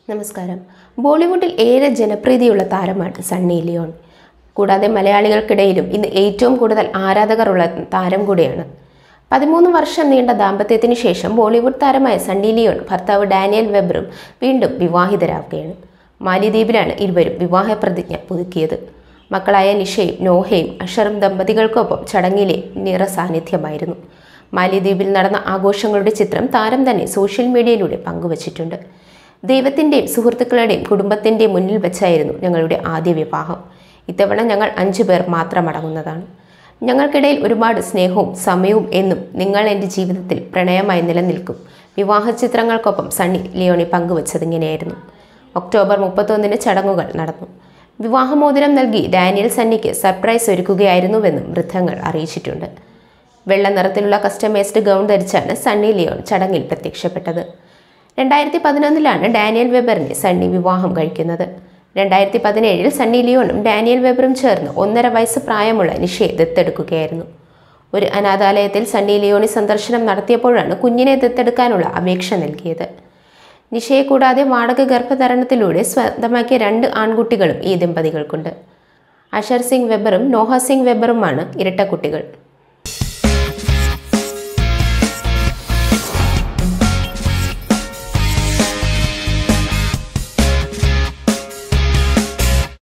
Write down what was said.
നമസ്കാരം ബോളിവുഡിൽ ഏറെ ജനപ്രീതിയുള്ള താരമാണ് സണ്ണി ലിയോൺ കൂടാതെ മലയാളികൾക്കിടയിലും ഇന്ന് ഏറ്റവും കൂടുതൽ ആരാധകരുള്ള താരം കൂടിയാണ് പതിമൂന്ന് വർഷം നീണ്ട ദാമ്പത്യത്തിന് ശേഷം ബോളിവുഡ് താരമായ സണ്ണി ലിയോൺ ഭർത്താവ് ഡാനിയൽ വെബറും വീണ്ടും വിവാഹിതരാവുകയാണ് മാലിദ്വീപിലാണ് ഇരുവരും വിവാഹ പ്രതിജ്ഞ പുതുക്കിയത് മക്കളായ നിഷയും നോഹയും അഷറും ദമ്പതികൾക്കൊപ്പം ചടങ്ങിലെ നിറസാന്നിധ്യമായിരുന്നു മാലിദ്വീപിൽ നടന്ന ആഘോഷങ്ങളുടെ ചിത്രം താരം തന്നെ സോഷ്യൽ മീഡിയയിലൂടെ പങ്കുവച്ചിട്ടുണ്ട് ദൈവത്തിൻ്റെയും സുഹൃത്തുക്കളുടെയും കുടുംബത്തിൻ്റെയും മുന്നിൽ വെച്ചായിരുന്നു ഞങ്ങളുടെ ആദ്യ വിവാഹം ഇത്തവണ ഞങ്ങൾ അഞ്ചു പേർ മാത്രമടങ്ങുന്നതാണ് ഞങ്ങൾക്കിടയിൽ ഒരുപാട് സ്നേഹവും സമയവും എന്നും നിങ്ങൾ എൻ്റെ ജീവിതത്തിൽ പ്രണയമായി നിലനിൽക്കും വിവാഹ ചിത്രങ്ങൾക്കൊപ്പം സണ്ണി ലിയോണി പങ്കുവച്ചതിങ്ങനെയായിരുന്നു ഒക്ടോബർ മുപ്പത്തൊന്നിന് ചടങ്ങുകൾ നടന്നു വിവാഹമോതിരം നൽകി ഡാനിയൽ സണ്ണിക്ക് സർപ്രൈസ് ഒരുക്കുകയായിരുന്നുവെന്നും വൃദ്ധങ്ങൾ അറിയിച്ചിട്ടുണ്ട് വെള്ള നിറത്തിലുള്ള കസ്റ്റമൈസ്ഡ് ഗൗൺ ധരിച്ചാണ് സണ്ണി ലിയോൺ ചടങ്ങിൽ പ്രത്യക്ഷപ്പെട്ടത് രണ്ടായിരത്തി പതിനൊന്നിലാണ് ഡാനിയൽ വെബറിനെ സണ്ണി വിവാഹം കഴിക്കുന്നത് രണ്ടായിരത്തി പതിനേഴിൽ സണ്ണി ലിയോണും ഡാനിയൽ വെബറും ചേർന്ന് ഒന്നര വയസ്സ് പ്രായമുള്ള നിഷയെ ദത്തെടുക്കുകയായിരുന്നു ഒരു അനാഥാലയത്തിൽ സണ്ണി ലിയോണി സന്ദർശനം നടത്തിയപ്പോഴാണ് കുഞ്ഞിനെ ദത്തെടുക്കാനുള്ള അപേക്ഷ നൽകിയത് നിഷയെ കൂടാതെ വാടക ഗർഭധാരണത്തിലൂടെ സ്വന്തമാക്കിയ രണ്ട് ആൺകുട്ടികളും ഈ ദമ്പതികൾക്കുണ്ട് അഷർ സിംഗ് വെബറും നോഹ സിംഗ് വെബറുമാണ് ഇരട്ടക്കുട്ടികൾ